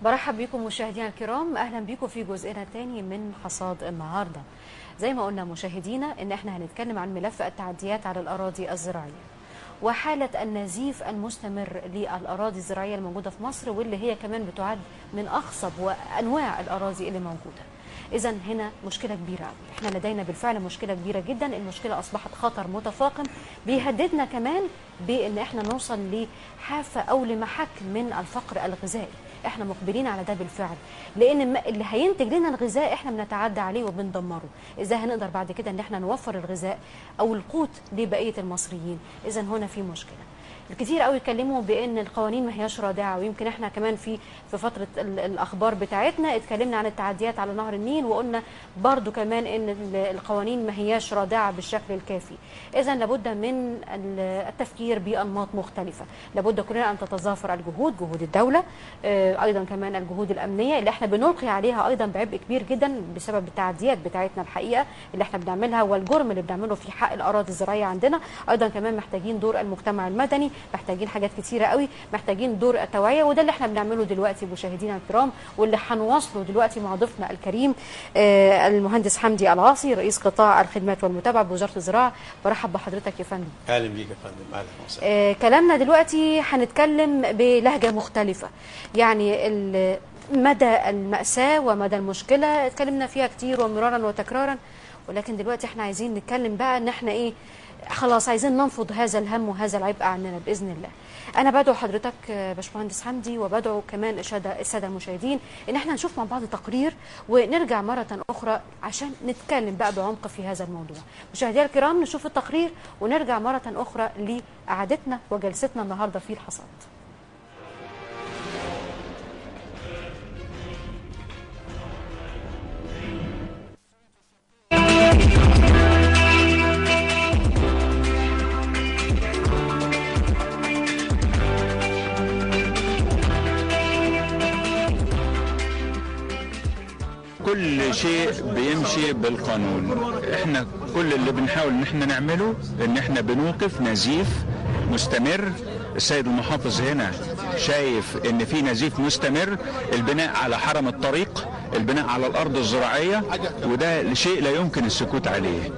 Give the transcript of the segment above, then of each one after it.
برحب بكم مشاهدينا الكرام اهلا بكم في جزئنا الثاني من حصاد النهارده زي ما قلنا مشاهدينا ان احنا هنتكلم عن ملف التعديات على الاراضي الزراعيه وحاله النزيف المستمر للاراضي الزراعيه الموجوده في مصر واللي هي كمان بتعد من اخصب وانواع الاراضي اللي موجوده اذا هنا مشكله كبيره احنا لدينا بالفعل مشكله كبيره جدا المشكله اصبحت خطر متفاقم بيهددنا كمان بان احنا نوصل لحافه او لمحك من الفقر الغذائي احنا مقبلين على ده بالفعل لان اللي هينتج لنا الغذاء احنا بنتعدى عليه وبندمره ازاي هنقدر بعد كده ان احنا نوفر الغذاء او القوت لبقيه المصريين اذا هنا في مشكله الكثير قوي اتكلموا بان القوانين ما هياش رادعه ويمكن احنا كمان في في فتره الاخبار بتاعتنا اتكلمنا عن التعديات على نهر النيل وقلنا برضو كمان ان القوانين ما هياش رادعه بالشكل الكافي اذا لابد من التفكير بانماط مختلفه لابد كلنا ان تتظافر الجهود جهود الدوله ايضا كمان الجهود الامنيه اللي احنا بنلقي عليها ايضا بعبء كبير جدا بسبب التعديات بتاعتنا الحقيقه اللي احنا بنعملها والجرم اللي بنعمله في حق الاراضي الزراعيه عندنا ايضا كمان محتاجين دور المجتمع المدني محتاجين حاجات كتيره قوي محتاجين دور التوعيه وده اللي احنا بنعمله دلوقتي مشاهدينا الكرام واللي هنواصله دلوقتي مع ضيفنا الكريم آه المهندس حمدي العاصي رئيس قطاع الخدمات والمتابعه بوزاره الزراعه برحب بحضرتك يا فندم اهلا بيك يا فندم اهلا وسهلا آه كلامنا دلوقتي هنتكلم بلهجه مختلفه يعني مدى المأساة ومدى المشكلة اتكلمنا فيها كتير ومرارا وتكرارا ولكن دلوقتي احنا عايزين نتكلم بقى ان احنا ايه خلاص عايزين ننفض هذا الهم وهذا العبء عننا باذن الله. انا بدعو حضرتك باشمهندس حمدي وبدعو كمان الساده المشاهدين ان احنا نشوف مع بعض تقرير ونرجع مره اخرى عشان نتكلم بقى بعمق في هذا الموضوع. مشاهدينا الكرام نشوف التقرير ونرجع مره اخرى لقعدتنا وجلستنا النهارده في الحصاد. كل شيء بيمشي بالقانون احنا كل اللي بنحاول ان احنا نعمله ان احنا بنوقف نزيف مستمر السيد المحافظ هنا شايف ان في نزيف مستمر البناء على حرم الطريق البناء على الارض الزراعيه وده شيء لا يمكن السكوت عليه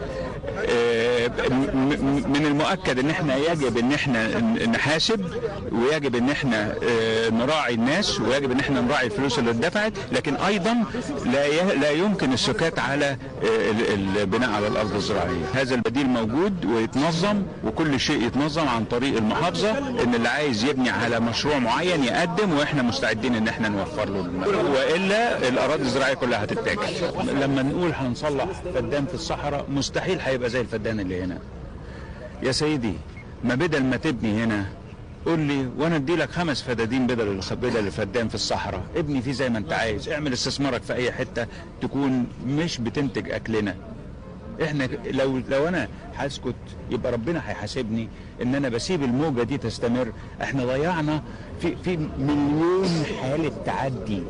من المؤكد ان احنا يجب ان احنا نحاسب ويجب ان احنا نراعي الناس ويجب ان احنا نراعي الفلوس اللي اتدفعت لكن ايضا لا لا يمكن السكات على البناء على الارض الزراعيه هذا البديل موجود ويتنظم وكل شيء يتنظم عن طريق المحافظه ان اللي عايز يبني على مشروع معين يقدم واحنا مستعدين ان احنا نوفر له والا الاراضي الزراعيه كلها هتتاكل لما نقول هنصلح فدان في الصحراء مستحيل هيبقى زي الفدان اللي هنا يا سيدي ما بدل ما تبني هنا قول لي وانا ادي لك خمس فدادين بدل بدل الفدان في الصحراء ابني فيه زي ما انت عايز اعمل استثمارك في اي حته تكون مش بتنتج اكلنا احنا لو لو انا هسكت يبقى ربنا هيحاسبني ان انا بسيب الموجه دي تستمر احنا ضيعنا في في مليون حاله تعدي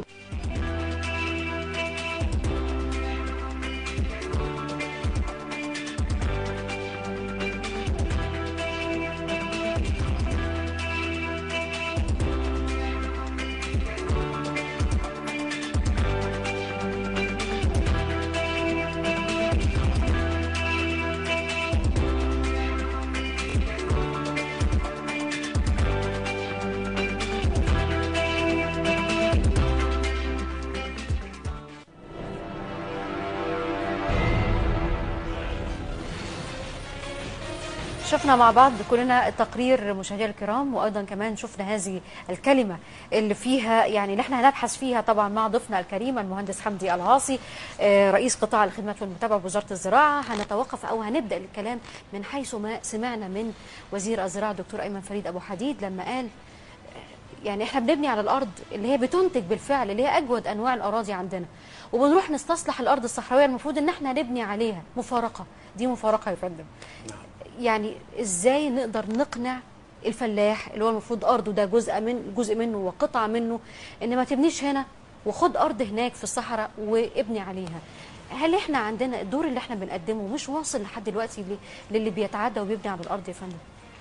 شفنا مع بعض كلنا التقرير مشاهدينا الكرام وايضا كمان شفنا هذه الكلمه اللي فيها يعني اللي احنا هنبحث فيها طبعا مع ضيفنا الكريم المهندس حمدي العاصي رئيس قطاع الخدمات والمتابعه بوزاره الزراعه هنتوقف او هنبدا الكلام من حيث ما سمعنا من وزير الزراعه الدكتور ايمن فريد ابو حديد لما قال يعني احنا بنبني على الارض اللي هي بتنتج بالفعل اللي هي اجود انواع الاراضي عندنا وبنروح نستصلح الارض الصحراويه المفروض ان احنا نبني عليها مفارقه دي مفارقه يا فندم يعني ازاي نقدر نقنع الفلاح اللي هو المفروض ارضه ده جزء من جزء منه وقطعه منه ان ما تبنيش هنا وخد ارض هناك في الصحراء وابني عليها هل احنا عندنا الدور اللي احنا بنقدمه مش واصل لحد دلوقتي للي بيتعدى وبيبني على الارض يا فندم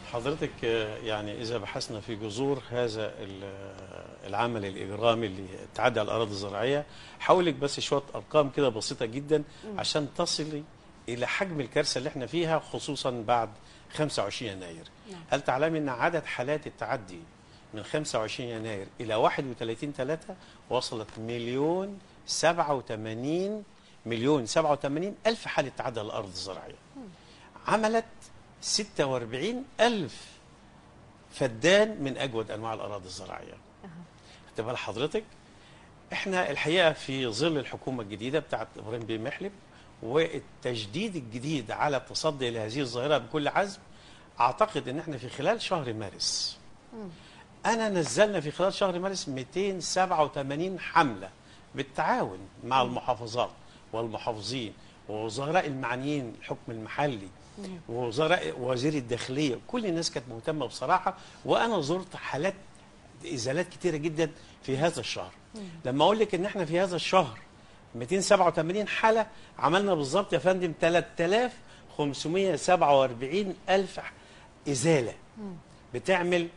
حضرتك آه، يعني إذا بحثنا في جذور هذا ال- آه، العمل الإجرامي اللي تعدى على الأراضي الزراعية حاولك بس شوية أرقام كده بسيطة جدا عشان تصلي إلى حجم الكارثة اللي احنا فيها خصوصا بعد 25 يناير نعم. هل تعلمي أن عدد حالات التعدي من 25 يناير إلى 31 3 وصلت مليون 87 مليون 87 ألف حالة تعدى على الأرض الزراعية عملت 46 ألف فدان من أجود أنواع الأراضي الزراعية خدت بال حضرتك احنا الحقيقة في ظل الحكومة الجديدة بتاعت إبراهيم بن محلب والتجديد الجديد على التصدي لهذه الظاهرة بكل عزم أعتقد أن احنا في خلال شهر مارس أنا نزلنا في خلال شهر مارس 287 حملة بالتعاون مع المحافظات والمحافظين ووزراء المعنيين الحكم المحلي ووزراء وزير الداخلية كل الناس كانت مهتمة بصراحة وأنا زرت حالات إزالات كتيرة جدا في هذا الشهر لما أقول لك إن إحنا في هذا الشهر 287 حالة عملنا بالظبط يا فندم 3547 ألف إزالة بتعمل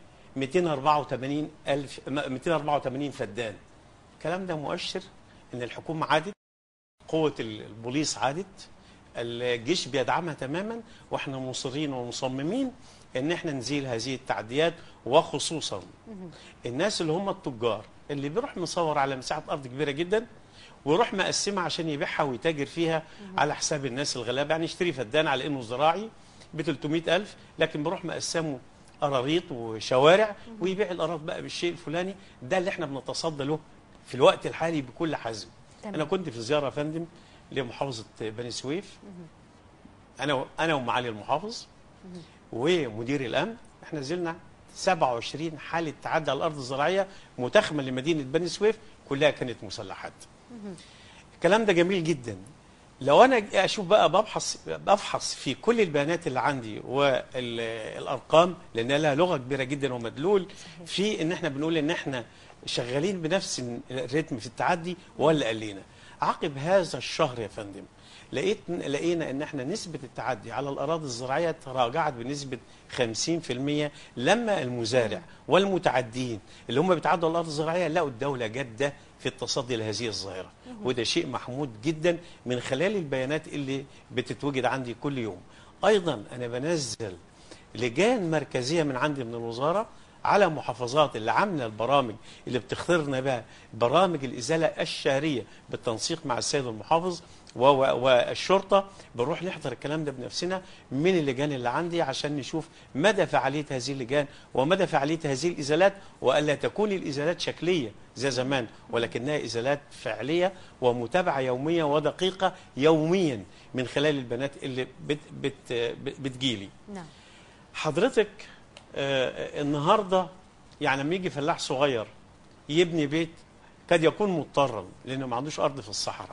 284 ألف 284 فدان الكلام ده مؤشر ان الحكومه عادت قوه البوليس عادت الجيش بيدعمها تماما واحنا مصرين ومصممين ان احنا نزيل هذه التعديات وخصوصا الناس اللي هم التجار اللي بيروح مصور على مساحه ارض كبيره جدا ويروح مقسمها عشان يبيعها ويتاجر فيها على حساب الناس الغلابه يعني يشتري فدان على انه زراعي ب 300000 لكن بيروح مقسمه قراريط وشوارع ويبيع الاراضي بقى بالشيء الفلاني ده اللي احنا بنتصدى له في الوقت الحالي بكل حزم تمام. انا كنت في زياره يا فندم لمحافظه بني سويف انا انا ومعالي المحافظ ومدير الامن احنا نزلنا 27 حاله تعدي على الارض الزراعيه متاخمه لمدينه بني سويف كلها كانت مسلحات الكلام ده جميل جدا لو انا اشوف بقى ببحث بفحص في كل البيانات اللي عندي والارقام لان لها لغه كبيره جدا ومدلول في ان احنا بنقول ان احنا شغالين بنفس الريتم في التعدي ولا قلينا عقب هذا الشهر يا فندم لقيت لقينا ان احنا نسبه التعدي على الاراضي الزراعيه تراجعت بنسبه 50% لما المزارع والمتعدين اللي هم بيتعدوا على الارض الزراعيه لقوا الدوله جاده في التصدي لهذه الظاهره وده شيء محمود جدا من خلال البيانات اللي بتتوجد عندي كل يوم ايضا انا بنزل لجان مركزيه من عندي من الوزاره على محافظات اللي عامله البرامج اللي بتختارنا بها برامج الازاله الشهريه بالتنسيق مع السيد المحافظ و- و- والشرطه بنروح نحضر الكلام ده بنفسنا من اللجان اللي عندي عشان نشوف مدى فعاليه هذه اللجان ومدى فعاليه هذه الازالات والا تكون الازالات شكليه زي زمان ولكنها ازالات فعليه ومتابعه يوميه ودقيقه يوميا من خلال البنات اللي بت بت بت بتجيلي نعم حضرتك آه، النهارده يعني لما يجي فلاح صغير يبني بيت قد يكون مضطرا لانه ما عندوش ارض في الصحراء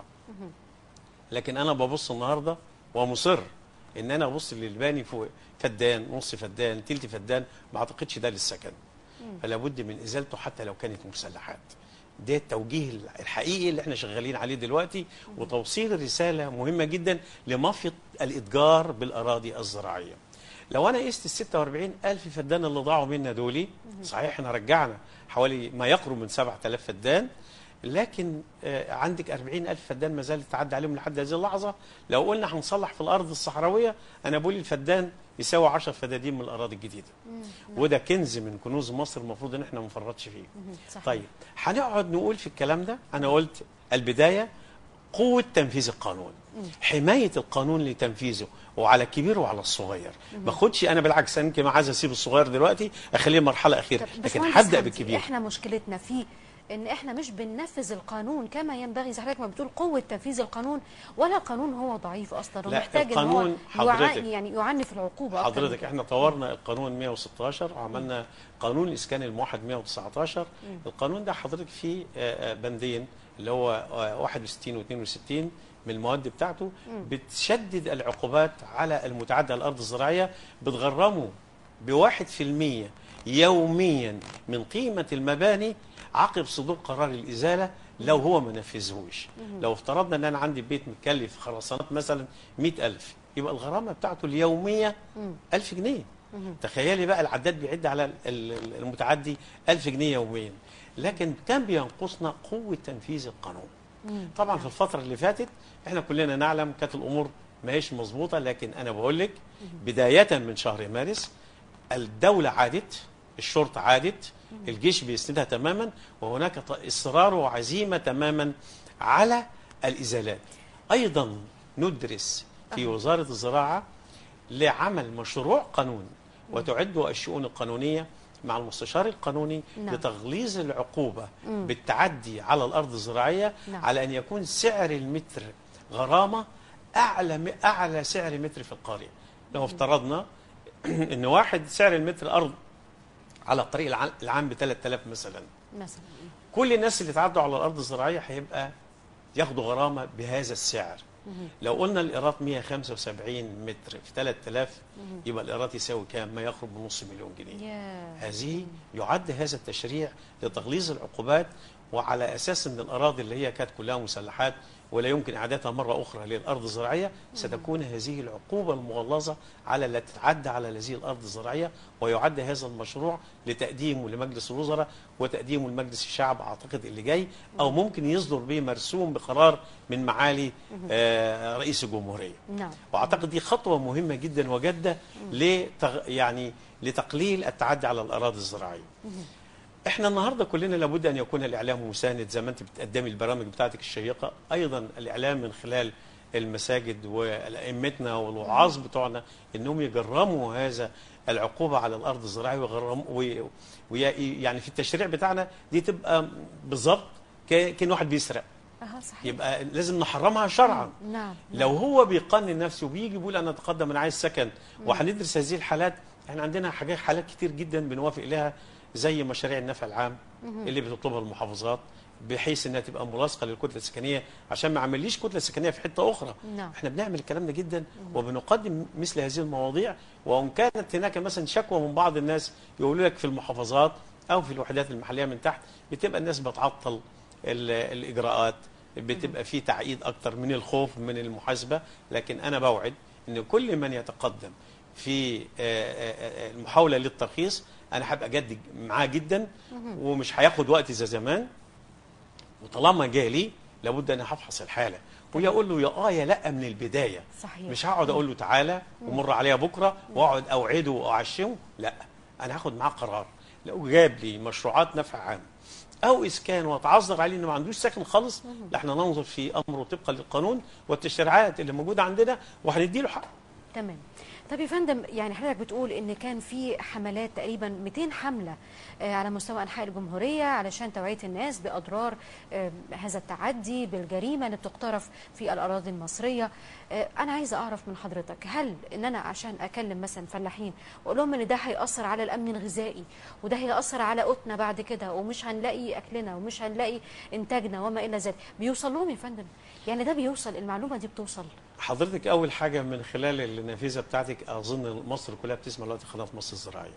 لكن انا ببص النهارده ومصر ان انا ابص للباني فوق فدان نص فدان تلت فدان ما اعتقدش ده للسكن فلا بد من ازالته حتى لو كانت مسلحات ده التوجيه الحقيقي اللي احنا شغالين عليه دلوقتي وتوصيل رساله مهمه جدا لمافيا الاتجار بالاراضي الزراعيه لو انا قست ال 46 الف فدان اللي ضاعوا منا دولي صحيح احنا رجعنا حوالي ما يقرب من 7000 فدان لكن آه، عندك 40 ألف فدان ما زالت تعدي عليهم لحد هذه اللحظة لو قلنا هنصلح في الأرض الصحراوية أنا بقول الفدان يساوي 10 فدادين من الأراضي الجديدة وده كنز من كنوز مصر المفروض إن احنا ما نفرطش فيه صحيح. طيب هنقعد نقول في الكلام ده أنا قلت البداية قوة تنفيذ القانون حماية القانون لتنفيذه وعلى الكبير وعلى الصغير ما اخدش انا بالعكس انا يمكن عايز اسيب الصغير دلوقتي اخليه مرحله اخيره طب لكن باشمهندس هبدا حمدي، بالكبير احنا مشكلتنا في ان احنا مش بننفذ القانون كما ينبغي زي حضرتك ما بتقول قوه تنفيذ القانون ولا القانون هو ضعيف اصلا لا، ومحتاج ان هو القانون حضرتك- يعني يعني يعنف العقوبه أكتر من حضرتك كده. احنا طورنا القانون 116 وعملنا قانون الاسكان الموحد 119 القانون ده حضرتك فيه آه، آه، بندين اللي هو آه، 61 و62 من المواد بتاعته بتشدد العقوبات على المتعدى على الارض الزراعيه بتغرمه بواحد في المية يوميا من قيمة المباني عقب صدور قرار الإزالة لو هو ما نفذهوش لو افترضنا ان انا عندي بيت متكلف خرسانات مثلا مئة ألف يبقى الغرامة بتاعته اليومية ألف جنيه تخيلي بقى العداد بيعد على ال- ال- المتعدي 1000 جنيه يوميا لكن كان بينقصنا قوه تنفيذ القانون طبعا في الفتره اللي فاتت احنا كلنا نعلم كانت الامور ما هيش مظبوطه لكن انا بقول لك بدايه من شهر مارس الدوله عادت الشرطه عادت الجيش بيسندها تماما وهناك ط- اصرار وعزيمه تماما على الازالات ايضا ندرس في وزاره الزراعه لعمل مشروع قانون وتعد الشؤون القانونيه مع المستشار القانوني نعم. لتغليظ العقوبه بالتعدي على الارض الزراعيه نعم. على ان يكون سعر المتر غرامه اعلى اعلى سعر متر في القريه لو افترضنا ان واحد سعر المتر ارض على الطريق الع- العام ب 3000 مثلا مثلا كل الناس اللي تعدوا على الارض الزراعيه هيبقى ياخدوا غرامه بهذا السعر لو قلنا الايراد 175 متر في 3000 يبقى الايراد يساوي كام ما يقرب من نص مليون جنيه يا هذه يعد هذا التشريع لتغليظ العقوبات وعلى اساس ان الاراضي اللي هي كانت كلها مسلحات ولا يمكن اعادتها مره اخرى للارض الزراعيه ستكون هذه العقوبه المغلظه على التي تتعدى على هذه الارض الزراعيه ويعد هذا المشروع لتقديمه لمجلس الوزراء وتقديمه لمجلس الشعب اعتقد اللي جاي او ممكن يصدر به مرسوم بقرار من معالي آه، رئيس الجمهوريه نعم واعتقد دي خطوه مهمه جدا وجاده لتغ... يعني لتقليل التعدي على الاراضي الزراعيه. احنا النهارده كلنا لابد ان يكون الاعلام مساند زي ما انت بتقدمي البرامج بتاعتك الشيقه، ايضا الاعلام من خلال المساجد والائمتنا والوعاظ بتوعنا انهم يجرموا هذا العقوبه على الارض الزراعيه ويغرموا وي... وي... يعني في التشريع بتاعنا دي تبقى بالظبط ك- كأن واحد بيسرق اه صحيح يبقى لازم نحرمها شرعا. نعم لو هو بيقنن نفسه وبيجي بيقول انا اتقدم انا عايز سكن وهندرس هذه الحالات احنا عندنا حاجات حالات كتير جدا بنوافق لها زي مشاريع النفع العام اللي بتطلبها المحافظات بحيث انها تبقى ملاصقه للكتله السكنيه عشان ما عمليش كتله سكنيه في حته اخرى نعم. احنا بنعمل الكلام ده جدا وبنقدم مثل هذه المواضيع وان كانت هناك مثلا شكوى من بعض الناس يقولوا لك في المحافظات او في الوحدات المحليه من تحت بتبقى الناس بتعطل ال- الاجراءات بتبقى في تعقيد اكتر من الخوف من المحاسبه لكن انا بوعد ان كل من يتقدم في آه، آه، آه، المحاوله للترخيص انا هبقى جد معاه جدا ومش هياخد وقت زي زمان وطالما جالي لابد ان هفحص الحاله ويا اقول له يا اه يا لا من البدايه صحيح. مش هقعد اقول له تعالى ومر عليها بكره واقعد اوعده واعشمه لا انا هاخد معاه قرار لو جاب لي مشروعات نفع عام او اسكان وتعذر عليه انه ما عندوش سكن خالص لا احنا ننظر في امره طبقا للقانون والتشريعات اللي موجوده عندنا وهندي له حق تمام طب يا فندم يعني حضرتك بتقول ان كان في حملات تقريبا 200 حمله آه، على مستوى انحاء الجمهوريه علشان توعيه الناس باضرار آه، هذا التعدي بالجريمه اللي بتقترف في الاراضي المصريه آه، انا عايزه اعرف من حضرتك هل ان انا عشان اكلم مثلا فلاحين واقول لهم ان ده هياثر على الامن الغذائي وده هياثر على قوتنا بعد كده ومش هنلاقي اكلنا ومش هنلاقي انتاجنا وما الى ذلك بيوصل لهم يا فندم يعني ده بيوصل المعلومه دي بتوصل حضرتك اول حاجه من خلال النافذه بتاعتك اظن مصر كلها بتسمع دلوقتي قناه مصر الزراعيه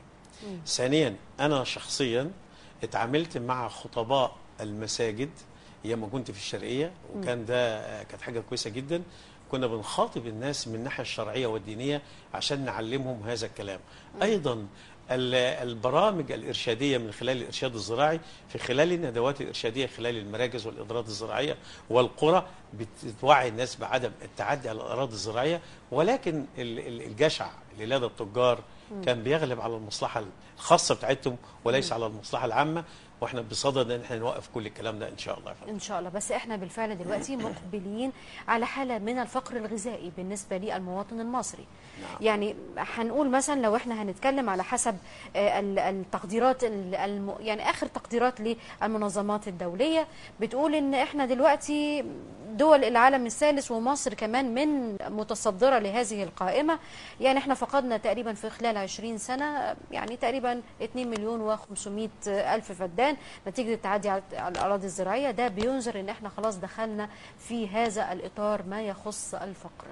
ثانيا انا شخصيا اتعاملت مع خطباء المساجد ايام ما كنت في الشرقيه وكان ده آه، كانت حاجه كويسه جدا كنا بنخاطب الناس من الناحيه الشرعيه والدينيه عشان نعلمهم هذا الكلام ايضا ال- البرامج الارشاديه من خلال الارشاد الزراعي في خلال الندوات الارشاديه خلال المراكز والادارات الزراعيه والقرى بتوعي الناس بعدم التعدي على الاراضي الزراعيه ولكن ال- ال- الجشع اللي لدى التجار كان بيغلب على المصلحه الخاصه بتاعتهم وليس على المصلحه العامه واحنا بصدد ان احنا نوقف كل الكلام ده ان شاء الله يا فندم. ان شاء الله بس احنا بالفعل دلوقتي مقبلين على حاله من الفقر الغذائي بالنسبه للمواطن المصري نعم. يعني هنقول مثلا لو احنا هنتكلم على حسب آه، ال- التقديرات ال- الم... يعني اخر تقديرات للمنظمات الدوليه بتقول ان احنا دلوقتي دول العالم الثالث ومصر كمان من متصدره لهذه القائمه يعني احنا فقدنا تقريبا في خلال 20 سنه يعني تقريبا 2 مليون و500 الف فدان نتيجه التعدي على على الاراضي الزراعيه ده بينذر ان احنا خلاص دخلنا في هذا الاطار ما يخص الفقر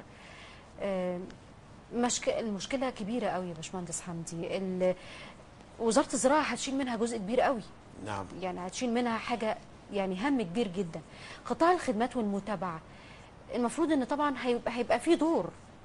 آم، مشك... المشكله كبيره قوي يا باشمهندس حمدي ال... وزاره الزراعه هتشيل منها جزء كبير قوي نعم يعني هتشيل منها حاجه يعني هم كبير جدا قطاع الخدمات والمتابعه المفروض ان طبعا هيبقى هيبقى في دور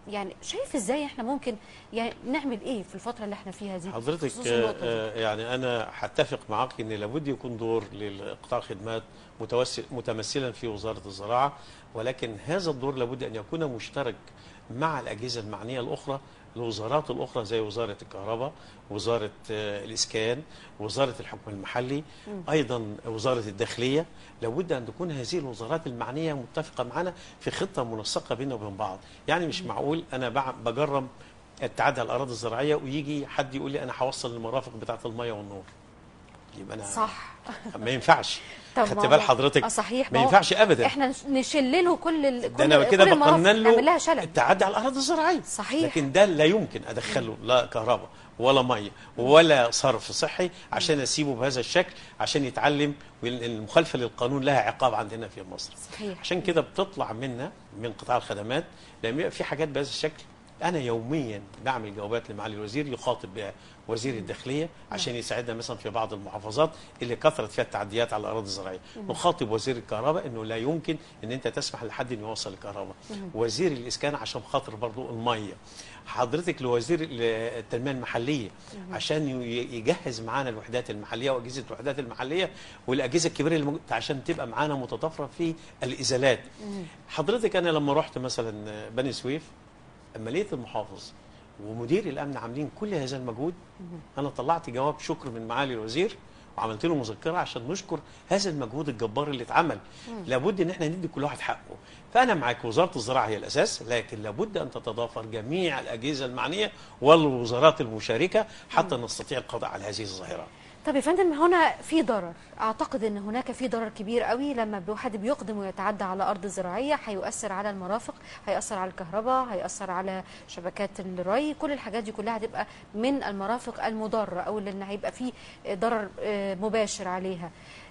يعني شايف ازاي احنا ممكن يعني نعمل ايه في الفتره اللي احنا فيها دي حضرتك بخصوص النقطة دي؟ آه، يعني انا هتفق معاك ان لابد يكون دور لقطاع الخدمات متوسل متمثلا في وزاره الزراعه ولكن هذا الدور لابد ان يكون مشترك مع الاجهزه المعنيه الاخرى الوزارات الاخرى زي وزاره الكهرباء وزاره آه، الاسكان وزاره الحكم المحلي ايضا وزاره الداخليه لابد ان تكون هذه الوزارات المعنيه متفقه معنا في خطه منسقه بيننا وبين بعض يعني مش معقول انا بع- بجرم التعدي على الاراضي الزراعيه ويجي حد يقول لي انا هوصل المرافق بتاعه الميه والنور يبقى انا صح ما ينفعش طب خدت ما بال هو- حضرتك اه صحيح ما هو ينفعش ابدا احنا نش- نشل له كل ال... ده كل انا كده كل المرافق، بقنن نعمل لها له شلل التعدي على الاراضي الزراعيه صحيح. لكن ده لا يمكن ادخله لا كهرباء ولا ميه ولا صرف صحي عشان اسيبه بهذا الشكل عشان يتعلم والمخالفه للقانون لها عقاب عندنا في مصر صحيح عشان كده بتطلع منا من قطاع الخدمات لما يبقى في حاجات بهذا الشكل انا يوميا بعمل جوابات لمعالي الوزير يخاطب بها وزير الداخليه عشان يساعدنا مثلا في بعض المحافظات اللي كثرت فيها التعديات على الاراضي الزراعيه نخاطب وزير الكهرباء انه لا يمكن ان انت تسمح لحد انه يوصل الكهرباء وزير الاسكان عشان خاطر برضو الميه حضرتك لوزير التنميه المحليه عشان ي- يجهز معانا الوحدات المحليه واجهزه الوحدات المحليه والاجهزه الكبيره اللي موجودة عشان تبقى معانا متطافره في الازالات حضرتك انا لما رحت مثلا بني سويف اما لقيت المحافظ ومدير الامن عاملين كل هذا المجهود انا طلعت جواب شكر من معالي الوزير وعملت له مذكره عشان نشكر هذا المجهود الجبار اللي اتعمل لابد ان احنا ندي كل واحد حقه فانا معاك وزاره الزراعه هي الاساس لكن لابد ان تتضافر جميع الاجهزه المعنيه والوزارات المشاركه حتى نستطيع القضاء على هذه الظاهره طب يا فندم هنا في ضرر اعتقد ان هناك في ضرر كبير قوي لما حد بيقدم ويتعدى على ارض زراعيه هيؤثر على المرافق هيأثر على الكهرباء هيأثر على شبكات الري كل الحاجات دي كلها هتبقى من المرافق المضره او اللي هيبقى فيه ضرر آه، مباشر عليها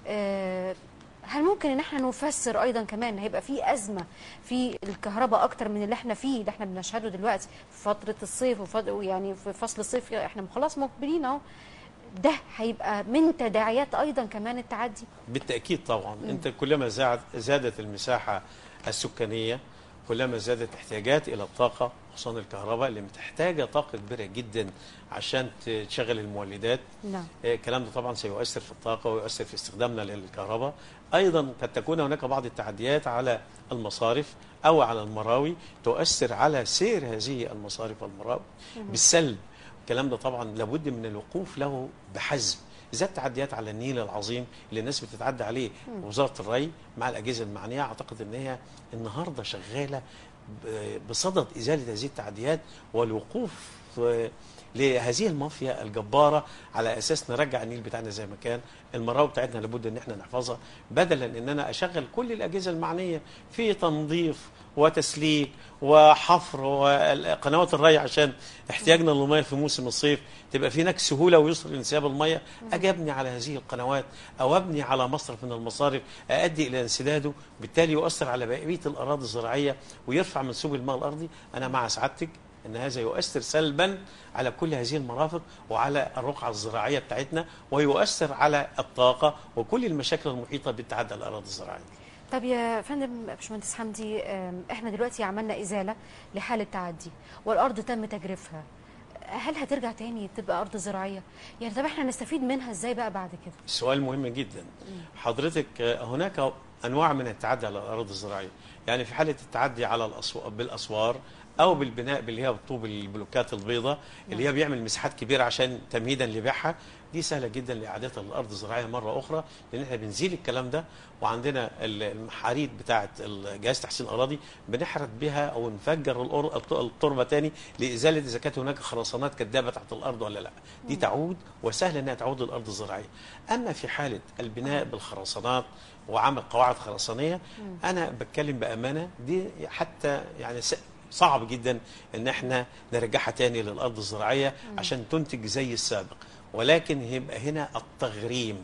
آه، هل ممكن ان احنا نفسر ايضا كمان ان هيبقى في ازمه في الكهرباء اكتر من اللي احنا فيه اللي احنا بنشهده دلوقتي في فتره الصيف وفض... يعني في فصل الصيف احنا خلاص مقبلين اهو ده هيبقى من تداعيات ايضا كمان التعدي بالتأكيد طبعا أنت كلما زاد زادت المساحة السكانية كلما زادت احتياجات إلى الطاقة خصوصا الكهرباء اللي محتاجة طاقة كبيرة جدا عشان تشغل المولدات نعم آه، الكلام ده طبعا سيؤثر في الطاقة ويؤثر في استخدامنا للكهرباء أيضا قد تكون هناك بعض التعديات على المصارف أو على المراوي تؤثر على سير هذه المصارف والمراوي بالسلب الكلام ده طبعا لابد من الوقوف له بحزم زي التعديات على النيل العظيم اللي الناس بتتعدى عليه وزاره الري مع الاجهزه المعنيه اعتقد ان هي النهارده شغاله ب- بصدد ازاله هذه التعديات والوقوف آه، لهذه المافيا الجباره على اساس نرجع النيل بتاعنا زي ما كان المراوي بتاعتنا لابد ان احنا نحفظها بدلا ان انا اشغل كل الاجهزه المعنيه في تنظيف وتسليك وحفر وقنوات الري عشان احتياجنا للميه في موسم الصيف تبقى في هناك سهوله ويسر لانسياب الميه اجي ابني على هذه القنوات او ابني على مصرف من المصارف اؤدي الى انسداده بالتالي يؤثر على بقيه الاراضي الزراعيه ويرفع منسوب الماء الارضي انا مع سعادتك ان هذا يؤثر سلبا على كل هذه المرافق وعلى الرقعه الزراعيه بتاعتنا ويؤثر على الطاقه وكل المشاكل المحيطه بالتعدي على الاراضي الزراعيه طب يا فندم باشمهندس حمدي آم، احنا دلوقتي عملنا ازاله لحاله تعدي والارض تم تجريفها هل هترجع تاني تبقى ارض زراعيه يعني طب احنا هنستفيد منها ازاي بقى بعد كده سؤال مهم جدا حضرتك آه، هناك انواع من التعدي على الاراضي الزراعيه يعني في حاله التعدي على الأسو... بالاسوار او بالبناء اللي هي بطوب البلوكات البيضاء اللي هي بيعمل مساحات كبيره عشان تمهيدا لبيعها دي سهله جدا لاعادتها للارض الزراعيه مره اخرى لان احنا بنزيل الكلام ده وعندنا ال- المحاريد بتاعه جهاز تحسين الاراضي بنحرث بها او نفجر الأر- الت- التربه تاني لازاله اذا كانت هناك خرسانات كدابه تحت الارض ولا لا دي تعود وسهل انها تعود للارض الزراعيه اما في حاله البناء بالخرسانات وعمل قواعد خرسانيه انا بتكلم بامانه دي حتى يعني س- صعب جدا ان احنا نرجعها تاني للارض الزراعيه عشان تنتج زي السابق ولكن يبقى هنا التغريم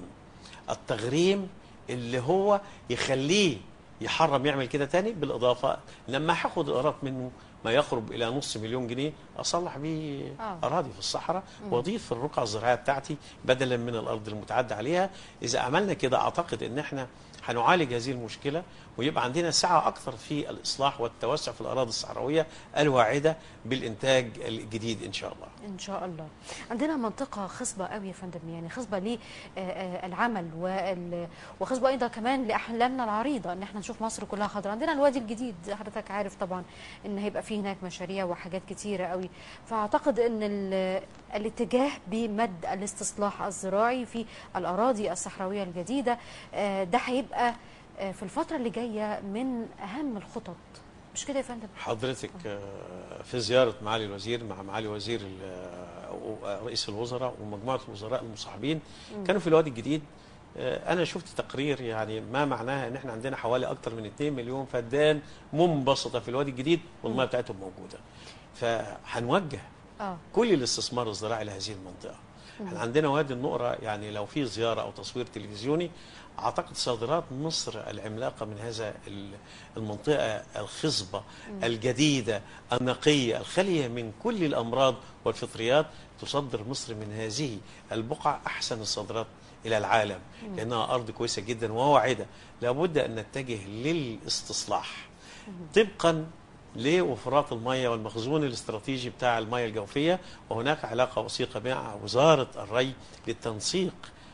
التغريم اللي هو يخليه يحرم يعمل كده تاني بالاضافه لما هاخد الايراد منه ما يقرب الى نص مليون جنيه اصلح بيه آه. اراضي في الصحراء واضيف الرقعه الزراعيه بتاعتي بدلا من الارض المتعدى عليها اذا عملنا كده اعتقد ان احنا هنعالج هذه المشكله ويبقى عندنا سعه اكثر في الاصلاح والتوسع في الاراضي الصحراويه الواعده بالانتاج الجديد ان شاء الله ان شاء الله عندنا منطقه خصبه قوي يا فندم يعني خصبه للعمل وال- وخصبه ايضا كمان لاحلامنا العريضه ان احنا نشوف مصر كلها خضراء عندنا الوادي الجديد حضرتك عارف طبعا ان هيبقى فيه هناك مشاريع وحاجات كتيره قوي فاعتقد ان ال- الاتجاه بمد الاستصلاح الزراعي في الاراضي الصحراويه الجديده آه، ده هيبقى آه، في الفتره اللي جايه من اهم الخطط مش كده يا فندم حضرتك آه، في زيارة معالي الوزير مع معالي وزير ال- آه، رئيس الوزراء ومجموعة الوزراء المصاحبين كانوا في الوادي الجديد آه، أنا شفت تقرير يعني ما معناها إن إحنا عندنا حوالي أكثر من 2 مليون فدان منبسطة في الوادي الجديد والمياه بتاعتهم موجودة فهنوجه اه كل الاستثمار الزراعي لهذه المنطقة احنا عندنا وادي النقرة يعني لو في زيارة أو تصوير تلفزيوني أعتقد صادرات مصر العملاقة من هذا ال- المنطقة الخصبة الجديدة النقية الخالية من كل الأمراض والفطريات تصدر مصر من هذه البقعة أحسن الصادرات إلى العالم لأنها أرض كويسة جدا وواعدة لابد أن نتجه للاستصلاح طبقا لوفرات المياه والمخزون الاستراتيجي بتاع المياه الجوفية وهناك علاقة وثيقة مع وزارة الري للتنسيق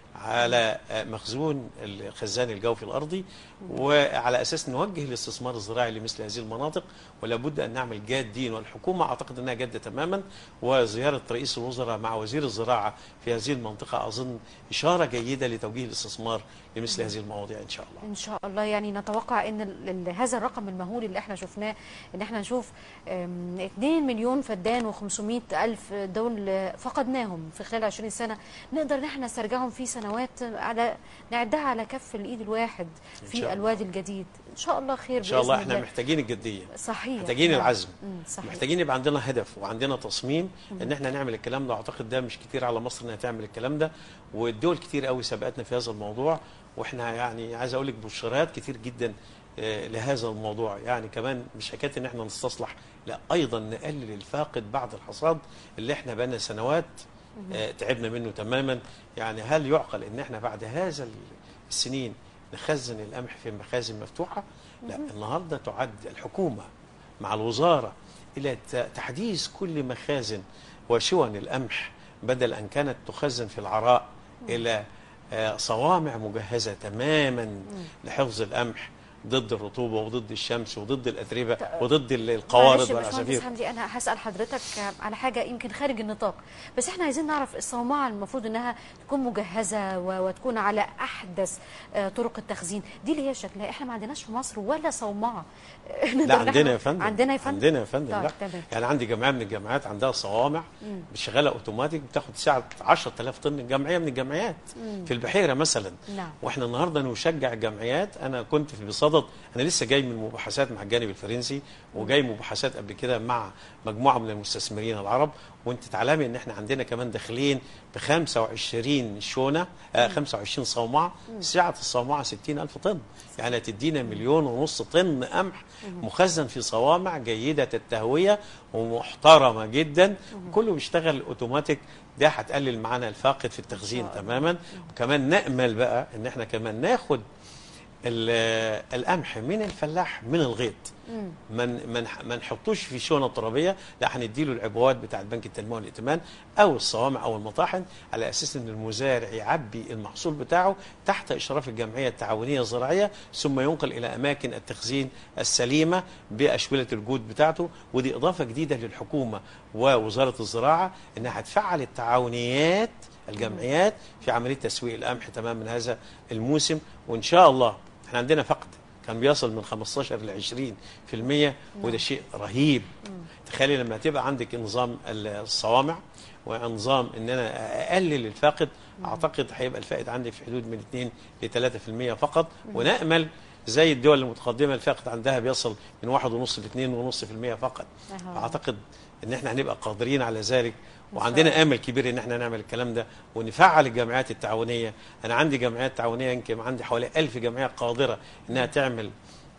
على مخزون الخزان الجوفي الأرضي وعلى أساس نوجه الاستثمار الزراعي لمثل هذه المناطق ولا بد أن نعمل جادين والحكومة أعتقد أنها جادة تماما وزيارة رئيس الوزراء مع وزير الزراعة في هذه المنطقة أظن إشارة جيدة لتوجيه الاستثمار لمثل هذه المواضيع إن شاء الله ان شاء الله يعني نتوقع ان ال- ال- هذا الرقم المهول اللي احنا شفناه ان احنا نشوف أم، 2 مليون فدان و500 الف دول آه، فقدناهم في خلال 20 سنه نقدر ان احنا نسترجعهم في سنوات على نعدها على كف الايد الواحد إن في شاء الله. الوادي الجديد ان شاء الله خير إن شاء الله بإذن إحنا محتاجين الجدية صحيح محتاجين نعم. العزم مم، صحيح محتاجين يبقى عندنا هدف وعندنا تصميم ان احنا نعمل الكلام ده اعتقد ده مش كتير على مصر انها تعمل الكلام ده والدول كتير قوي سبقتنا في هذا الموضوع واحنا يعني عايز اقول لك بشارات كتير جدا آه، لهذا الموضوع يعني كمان مش حكايه ان احنا نستصلح لا ايضا نقلل الفاقد بعد الحصاد اللي احنا بقالنا سنوات آه، تعبنا منه تماما يعني هل يعقل ان احنا بعد هذا السنين نخزن القمح في مخازن مفتوحه لا النهارده تعد الحكومه مع الوزاره الى ت- تحديث كل مخازن وشون القمح بدل ان كانت تخزن في العراء الى آه، صوامع مجهزه تماما لحفظ القمح ضد الرطوبه وضد الشمس وضد الاتربه وضد ال- معلش القوارض يا باشمهندس والعصافير حمدي انا هسال حضرتك على حاجه يمكن خارج النطاق بس احنا عايزين نعرف الصومعه المفروض انها تكون مجهزه و- وتكون على احدث آه، طرق التخزين دي اللي هي شكلها احنا ما عندناش في مصر ولا صومعه آه، نقدر لا نحن- عندنا يا فندم عندنا يا فندم عندنا يا فندم طيب لا تمام يعني عندي جمعيه من الجامعات عندها صوامع شغاله اوتوماتيك بتاخد ساعه 10000 طن جمعيه من الجمعيات في البحيره مثلا نعم. واحنا النهارده نشجع الجمعيات انا كنت في بصدد انا لسه جاي من مباحثات مع الجانب الفرنسي وجاي مباحثات قبل كده مع مجموعه من المستثمرين العرب وانت تعلمي ان احنا عندنا كمان داخلين ب 25 شونه آه 25 صومعه سعه الصومعه 60000 طن يعني تدينا مليون ونص طن قمح مخزن في صوامع جيده التهويه ومحترمه جدا كله بيشتغل اوتوماتيك ده هتقلل معانا الفاقد في التخزين تماما وكمان نامل بقى ان احنا كمان ناخد ال- القمح من الفلاح من الغيط من من ما نحطوش في شونه ترابيه لا هنديله العبوات بتاع البنك التنميه والائتمان او الصوامع او المطاحن على اساس ان المزارع يعبي المحصول بتاعه تحت اشراف الجمعيه التعاونيه الزراعيه ثم ينقل الى اماكن التخزين السليمه باشوله الجود بتاعته ودي اضافه جديده للحكومه ووزاره الزراعه انها هتفعل التعاونيات الجمعيات في عمليه تسويق القمح تمام من هذا الموسم وان شاء الله احنا عندنا فقد كان بيصل من 15 ل 20 في المية وده شيء رهيب تخيلي لما تبقى عندك نظام الصوامع ونظام ان انا اقلل الفاقد اعتقد هيبقى الفائد عندي في حدود من 2 ل 3% فقط ونامل زي الدول المتقدمه الفاقد عندها بيصل من 1.5 ل 2.5% فقط أها. اعتقد ان احنا هنبقى قادرين على ذلك وعندنا امل كبير ان احنا نعمل الكلام ده ونفعل الجمعيات التعاونيه انا عندي جمعيات تعاونيه يمكن عندي حوالي ألف جمعيه قادره انها تعمل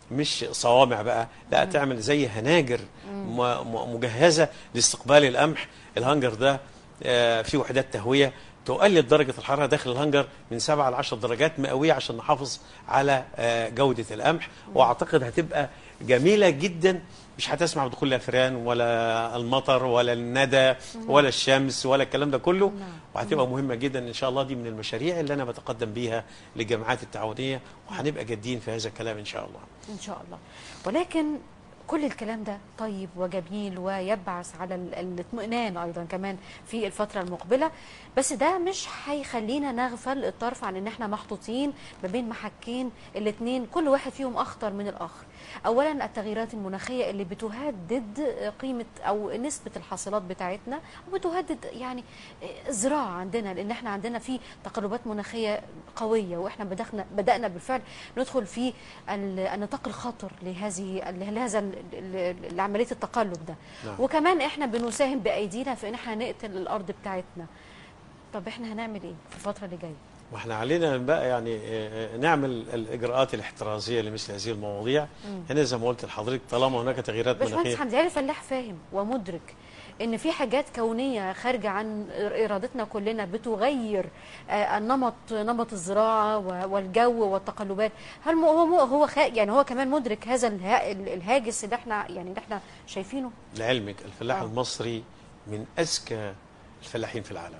مش صوامع بقى لا تعمل زي هناجر م- م- مجهزه لاستقبال القمح الهنجر ده آه، فيه وحدات تهويه تقلل درجه الحراره داخل الهنجر من 7 ل 10 درجات مئويه عشان نحافظ على آه، جوده القمح واعتقد هتبقى جميله جدا مش هتسمع بدخول الافران ولا المطر ولا الندى ولا الشمس ولا الكلام ده كله وهتبقى مهمه جدا ان شاء الله دي من المشاريع اللي انا بتقدم بيها للجامعات التعاونيه وهنبقى جادين في هذا الكلام ان شاء الله ان شاء الله ولكن كل الكلام ده طيب وجميل ويبعث على ال- الاطمئنان ايضا كمان في الفتره المقبله بس ده مش هيخلينا نغفل الطرف عن ان احنا محطوطين ما بين محكين الاثنين كل واحد فيهم اخطر من الاخر اولا التغييرات المناخيه اللي بتهدد قيمه او نسبه الحاصلات بتاعتنا وبتهدد يعني الزراعه عندنا لان احنا عندنا في تقلبات مناخيه قويه واحنا بدأنا بدانا بالفعل ندخل في ال- النطاق الخطر لهذه لهذا ال- ال- عمليه التقلب ده نعم. وكمان احنا بنساهم بايدينا في ان احنا نقتل الارض بتاعتنا طب احنا هنعمل ايه في الفتره اللي جايه واحنا علينا بقى يعني آه، آه، نعمل الاجراءات الاحترازيه لمثل هذه المواضيع هنا زي ما قلت لحضرتك طالما هناك تغييرات باشمهندس مناخيه حمدي علي الفلاح فاهم ومدرك ان في حاجات كونيه خارجه عن ارادتنا كلنا بتغير آه، النمط نمط الزراعه و- والجو والتقلبات هل م- هو م- هو خا- يعني هو كمان مدرك هذا الها- الهاجس اللي احنا يعني اللي احنا شايفينه لعلمك الفلاح آه. المصري من اذكى الفلاحين في العالم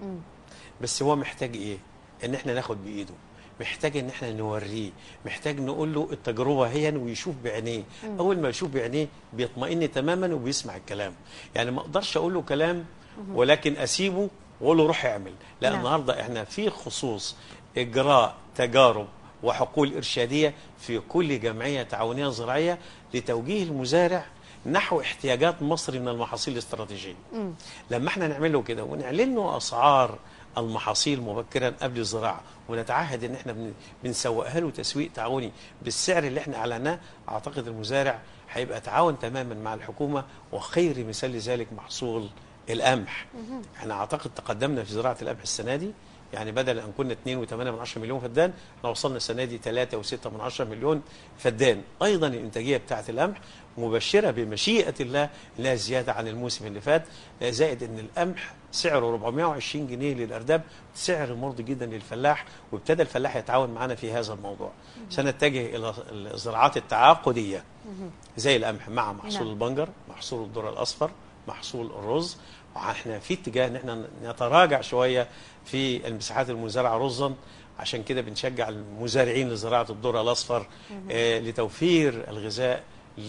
بس هو محتاج ايه ان احنا ناخد بايده محتاج ان احنا نوريه محتاج نقول له التجربه هي ويشوف بعينيه اول ما يشوف بعينيه بيطمئن تماما وبيسمع الكلام يعني ما اقدرش اقول له كلام ولكن اسيبه واقول له روح اعمل لا نعم. النهارده احنا في خصوص اجراء تجارب وحقول ارشاديه في كل جمعيه تعاونيه زراعيه لتوجيه المزارع نحو احتياجات مصر من المحاصيل الاستراتيجيه لما احنا نعمل له كده ونعلن له اسعار المحاصيل مبكرا قبل الزراعه ونتعهد ان احنا بن- بنسوقها له تسويق تعاوني بالسعر اللي احنا اعلناه اعتقد المزارع هيبقى تعاون تماما مع الحكومه وخير مثال لذلك محصول القمح احنا اعتقد تقدمنا في زراعه القمح السنه دي يعني بدل ان كنا 2.8 من 10 مليون فدان احنا وصلنا السنه دي 3.6 من 10 مليون فدان ايضا الانتاجيه بتاعه القمح مبشره بمشيئه الله لها زياده عن الموسم اللي فات زائد ان القمح سعره 420 جنيه للارداب سعر مرضي جدا للفلاح وابتدى الفلاح يتعاون معنا في هذا الموضوع سنتجه الى الزراعات التعاقديه زي القمح مع محصول نعم. البنجر محصول الذره الاصفر محصول الرز واحنا في اتجاه ان احنا نتراجع شويه في المساحات المزرعه رزا عشان كده بنشجع المزارعين لزراعه الذره الاصفر آه لتوفير الغذاء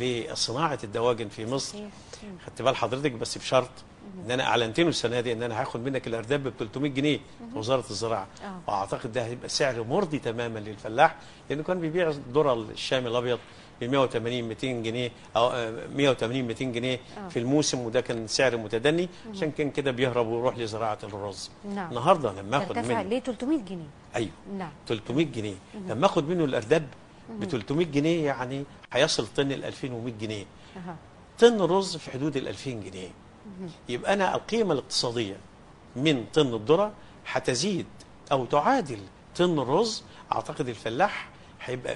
لصناعه الدواجن في مصر صحيح. خدت بال حضرتك بس بشرط ان انا اعلنت له السنه دي ان انا هاخد منك الارداب ب 300 جنيه في وزاره الزراعه آه. واعتقد ده هيبقى سعر مرضي تماما للفلاح لانه كان بيبيع الذره الشامي الابيض ب 180 200 جنيه او آه، 180 200 جنيه آه. في الموسم وده كان سعر متدني عشان كان كده بيهرب ويروح لزراعه الرز نعم. النهارده لما اخد ترتفع منه ليه 300 جنيه ايوه نعم 300 جنيه لما اخد منه الارداب ب 300 جنيه يعني هيصل طن ال 2100 جنيه أها. طن رز في حدود ال 2000 جنيه يبقى انا القيمه الاقتصاديه من طن الذره هتزيد او تعادل طن الرز اعتقد الفلاح هيبقى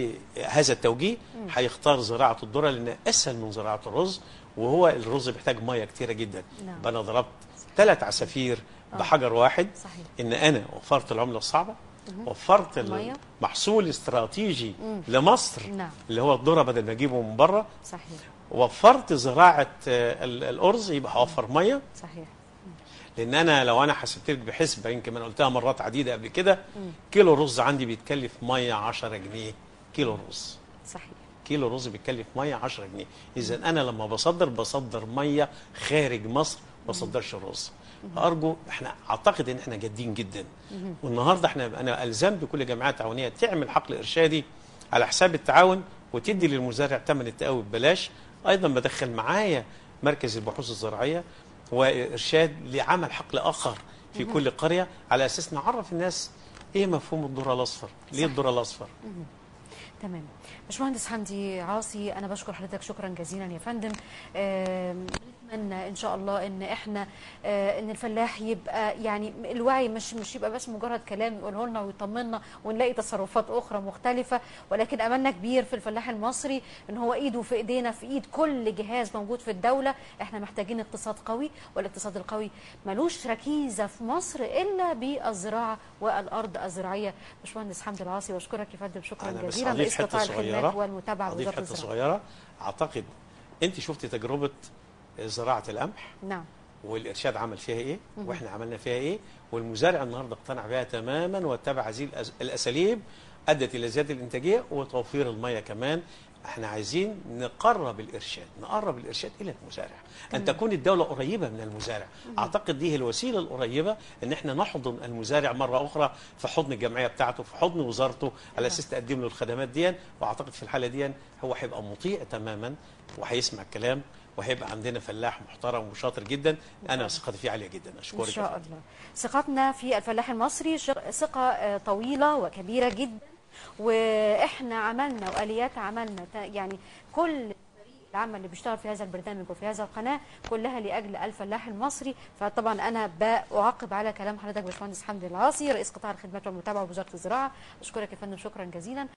بهذا التوجيه هيختار زراعه الذره لانها اسهل من زراعه الرز وهو الرز بيحتاج ميه كتيره جدا نعم. يبقى انا ضربت ثلاث عصافير بحجر واحد صحيح. ان انا وفرت العمله الصعبه وفرت المية. المحصول استراتيجي لمصر نعم. اللي هو الذره بدل ما اجيبه من بره صحيح وفرت زراعه آه، ال- الارز يبقى هوفر ميه صحيح لان انا لو انا حسبت لك بحسبه يمكن انا قلتها مرات عديده قبل كده كيلو رز عندي بيتكلف ميه 10 جنيه كيلو رز صحيح كيلو رز بيتكلف ميه 10 جنيه اذا انا لما بصدر بصدر ميه خارج مصر ما بصدرش رز فارجو احنا اعتقد ان احنا جادين جدا والنهارده احنا انا الزمت كل جمعيات تعاونيه تعمل حقل ارشادي على حساب التعاون وتدي للمزارع ثمن التقاوي ببلاش ايضا بدخل معايا مركز البحوث الزراعيه وارشاد لعمل حقل اخر في كل قريه على اساس نعرف الناس ايه مفهوم الذره الاصفر ليه صح. الذره الاصفر تمام باشمهندس حمدي عاصي انا بشكر حضرتك شكرا جزيلا يا فندم آم، نتمنى ان شاء الله ان احنا آه، ان الفلاح يبقى يعني الوعي مش مش يبقى بس مجرد كلام يقوله لنا ويطمنا ونلاقي تصرفات اخرى مختلفه ولكن املنا كبير في الفلاح المصري ان هو ايده في ايدينا في ايد كل جهاز موجود في الدوله احنا محتاجين اقتصاد قوي والاقتصاد القوي ملوش ركيزه في مصر الا بالزراعه والارض الزراعيه باشمهندس حمدي العاصي باشكرك يا فندم شكرا انا بس جزيلا اضيف رئيس حته قطاع الخدمات صغيره والمتابعه اضيف بوزاره حته الزراعه صغيره اعتقد انت شفتي تجربه زراعه القمح نعم والارشاد عمل فيها ايه واحنا عملنا فيها ايه والمزارع النهارده اقتنع بها تماما واتبع هذه الأس- الاساليب ادت الى زياده الانتاجيه وتوفير الميه كمان احنا عايزين نقرب الارشاد نقرب الارشاد الى المزارع ان تكون الدوله قريبه من المزارع اعتقد دي هي الوسيله القريبه ان احنا نحضن المزارع مره اخرى في حضن الجمعيه بتاعته في حضن وزارته على اساس تقدم له الخدمات دي واعتقد في الحاله دي هو هيبقى مطيع تماما وهيسمع الكلام وهيبقى عندنا فلاح محترم وشاطر جدا انا ثقتي فيه عاليه جدا اشكرك ان يا شاء فندم. الله ثقتنا في الفلاح المصري شق- ثقه آه، طويله وكبيره جدا واحنا عملنا واليات عملنا ت- يعني كل فريق العمل اللي بيشتغل في هذا البرنامج وفي هذا القناه كلها لاجل الفلاح المصري فطبعا انا بعقب على كلام حضرتك باشمهندس حمدي العاصي رئيس قطاع الخدمات والمتابعه بوزاره الزراعه اشكرك يا فندم شكرا جزيلا